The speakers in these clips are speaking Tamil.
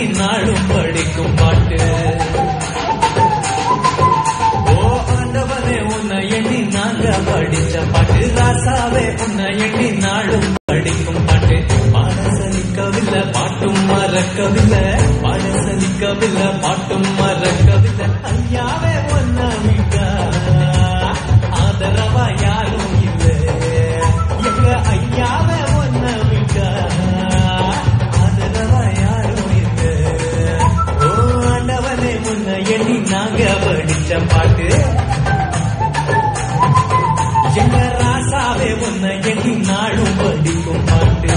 நாளும் படிக்கும் பாட்டு ஓ ஆண்டவனே உன்னை எண்ணி நாங்க படிச்ச பாட்டு ராசாவே உன்னை எண்ணி நாளும் படிக்கும் பாட்டு பாடசலிக்கவில்லை பாட்டும் மறக்கவில்லை பாடசலிக்கவில்லை பாட்டும் மறக்கவில்லை ஐயாவே ஒன்ன விட்டா ஆதரவா யாரும் இல்லை எங்க ஐயாவே ஒன்ன விட்டா ஆதரவா யாரும் இல்லை ஓ ஆண்டவனே முன்ன எண்ணி நாங்க படிச்ச பாட்டு எங்க ராசாவே உன்னை எண்ணி நாளும் படிக்கும் பாட்டு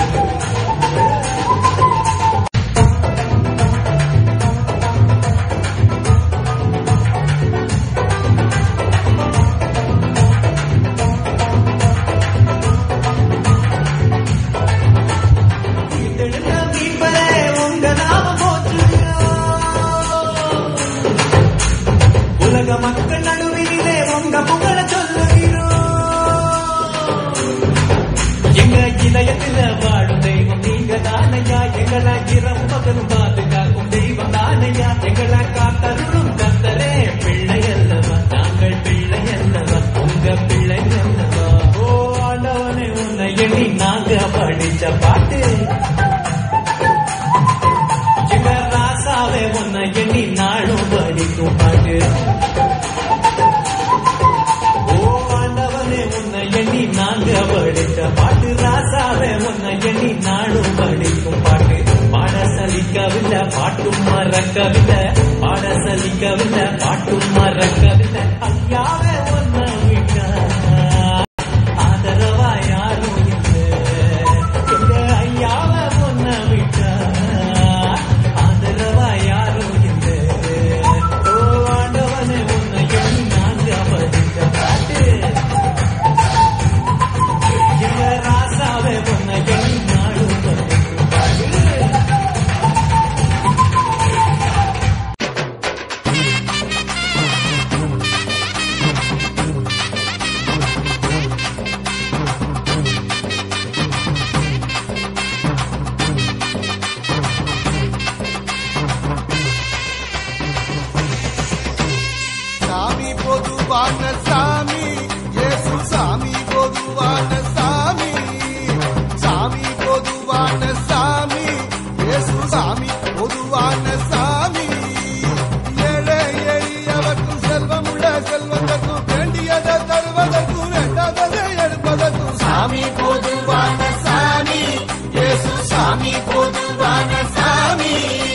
வீட்டெடுத்த மீட்பரே, உங்க நாமம் போற்றுகிறோம். உலக மக்கள் நடுவிலே உங்க புகழ சொல்லுகிறோம் எங்க இதயத்துல வாழும் தெய்வம் நீங்க தானையா எங்களை இரம் பகலும் பாதுகாக்கும் தெய்வம் தானையா எங்களை காத்தருளும் கத்தரே பிள்ளை அல்லவா நாங்கள் பிள்ளை அல்லவா உங்க பிள்ளை அல்லவா ஓ ஆண்டவனே உன்னை எண்ணி நாங்க படிச்ச பாட்டு எங்க ராசாவே உன்னை எண்ணி நாளும் படிக்கும் பாட்டு ஓ ஆண்டவனே உன்னை எண்ணி நாங்க படித்த பாட்டு ராசாவே உன்னை எண்ணி நாளும் படிக்கும் பாட்டு பாட சலிக்கவில்லை பாட்டும் மறக்கவில்லை பாட சலிக்கவில்லை பாட்டும் மறக்கவில்லை ஐயாவே உன்னை விட்டா ஆதரவா யாரும் இல்லை எங்க ஐயாவே உன்னை விட்டா ஆதரவா யாரும் இல்லை ஓ ஆண்டவனே உன்னை எண்ணி நாங்க படித்த பாட்டு எங்க ராசாவே உன்னை எண்ணி நாளும் படிக்கும் பாட்டு சாமி பொதுவான சாமி இயேசு சாமி பொதுவான சாமி சாமி பொதுவான சாமி இயேசு சாமி பொதுவான சாமி ஏழை எளியவர்க்கும் செல்வம் உள்ள செல்வதற்கும் வேண்டியதை தருவதற்கும் வேண்டாததை எடுப்பதற்கும் சாமி பொதுவான சாமி இயேசு சாமி பொதுவான சாமி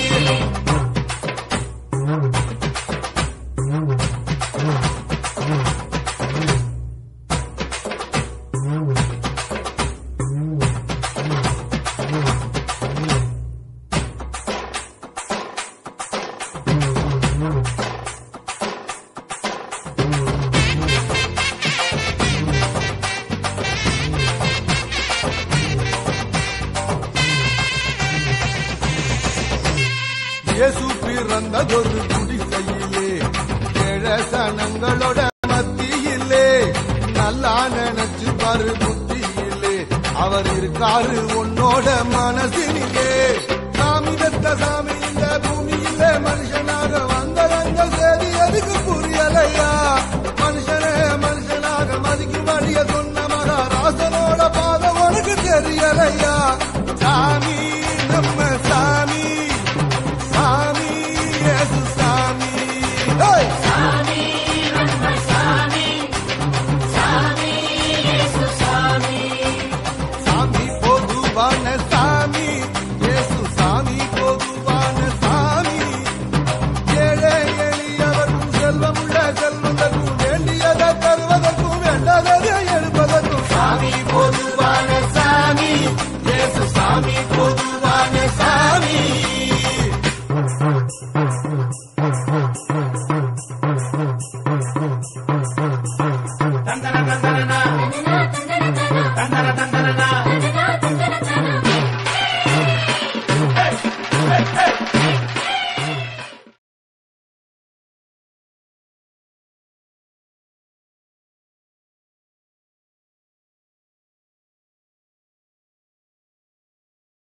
இயேசு பிறந்ததொரு குடிசையிலே கிழசனங்களோட மத்தியிலே நல்லா நினைச்சு பாரு புத்தியிலே அவர் இருக்காரு உன்னோட மனசினிலே சாமி தத்த சாமி இந்த பூமியில மனுஷனாக வந்ததங்க சரி எதுக்கு புரியலையா மனுஷனே மனுஷனாக மதிக்கும் வழிய சொன்ன மகாராசனோட பாதம் உனக்கு தெரியலையா